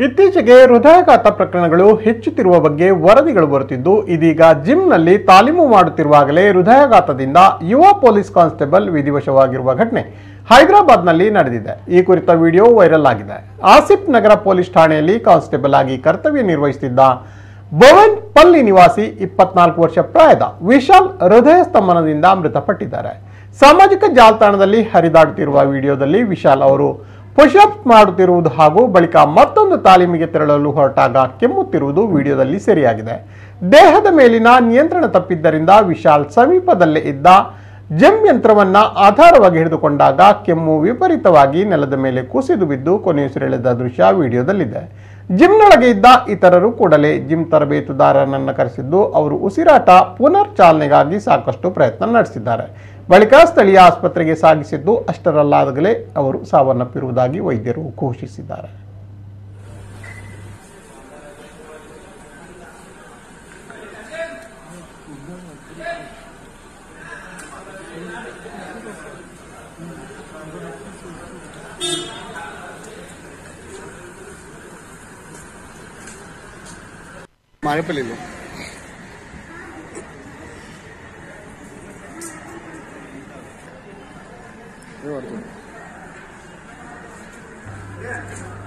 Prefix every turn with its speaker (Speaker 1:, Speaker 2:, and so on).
Speaker 1: ಇತ್ತೀಚೆಗೆ ಹೃದಯಾಘಾತ ಪ್ರಕರಣಗಳು ಹೆಚ್ಚುತ್ತಿರುವ ಬಗ್ಗೆ ವರದಿಗಳು ಬರುತ್ತಿದ್ದು ಇದೀಗ ಜಿಮ್ನಲ್ಲಿ ತಾಲೀಮು ಮಾಡುತ್ತಿರುವಾಗಲೇ ಹೃದಯಾಘಾತದಿಂದ ಯುವ ಪೊಲೀಸ್ ಕಾನ್ಸ್ಟೇಬಲ್ ವಿಧಿವಶವಾಗಿರುವ ಘಟನೆ ಹೈದರಾಬಾದ್ನಲ್ಲಿ ನಡೆದಿದೆ ಈ ಕುರಿತ ವಿಡಿಯೋ ವೈರಲ್ ಆಗಿದೆ ಆಸಿಫ್ ನಗರ ಪೊಲೀಸ್ ಠಾಣೆಯಲ್ಲಿ ಕಾನ್ಸ್ಟೇಬಲ್ ಆಗಿ ಕರ್ತವ್ಯ ನಿರ್ವಹಿಸುತ್ತಿದ್ದ ಭವನ್ ಪಲ್ಲಿ ನಿವಾಸಿ ಇಪ್ಪತ್ನಾಲ್ಕು ವರ್ಷ ಪ್ರಾಯದ ವಿಶಾಲ್ ಹೃದಯ ಸ್ತಂಭನದಿಂದ ಮೃತಪಟ್ಟಿದ್ದಾರೆ ಸಾಮಾಜಿಕ ಜಾಲತಾಣದಲ್ಲಿ ಹರಿದಾಡುತ್ತಿರುವ ವಿಡಿಯೋದಲ್ಲಿ ವಿಶಾಲ್ ಅವರು ಪುಷಪ್ ಮಾಡುತ್ತಿರುವುದು ಹಾಗೂ ಬಳಿಕ ಮತ್ತೊಂದು ತಾಲೀಮಿಗೆ ತೆರಳಲು ಹೊರಟಾಗ ಕೆಮ್ಮುತ್ತಿರುವುದು ವಿಡಿಯೋದಲ್ಲಿ ಸೆರೆಯಾಗಿದೆ ದೇಹದ ಮೇಲಿನ ನಿಯಂತ್ರಣ ತಪ್ಪಿದ್ದರಿಂದ ವಿಶಾಲ್ ಸಮೀಪದಲ್ಲೇ ಇದ್ದ ಜಮ್ ಯಂತ್ರವನ್ನ ಆಧಾರವಾಗಿ ಹಿಡಿದುಕೊಂಡಾಗ ಕೆಮ್ಮು ವಿಪರೀತವಾಗಿ ನೆಲದ ಮೇಲೆ ಕುಸಿದು ಬಿದ್ದು ಕೊನೆಯುಸಿರೆಳೆದ ದೃಶ್ಯ ವಿಡಿಯೋದಲ್ಲಿದೆ ಜಿಮ್ನೊಳಗೆ ಇದ್ದ ಇತರರು ಕೂಡಲೇ ಜಿಮ್ ತರಬೇತುದಾರನನ್ನ ಕರೆಸಿದ್ದು ಅವರು ಉಸಿರಾಟ ಪುನರ್ ಚಾಲನೆಗಾಗಿ ಸಾಕಷ್ಟು ಪ್ರಯತ್ನ ನಡೆಸಿದ್ದಾರೆ ಬಳಿಕ ಸ್ಥಳೀಯ ಆಸ್ಪತ್ರೆಗೆ ಸಾಗಿಸಿದ್ದು ಅಷ್ಟರಲ್ಲಾಗಲೇ ಅವರು ಸಾವನ್ನಪ್ಪಿರುವುದಾಗಿ ವೈದ್ಯರು ಘೋಷಿಸಿದ್ದಾರೆ
Speaker 2: मारेपल्ली लो ये वाला तो.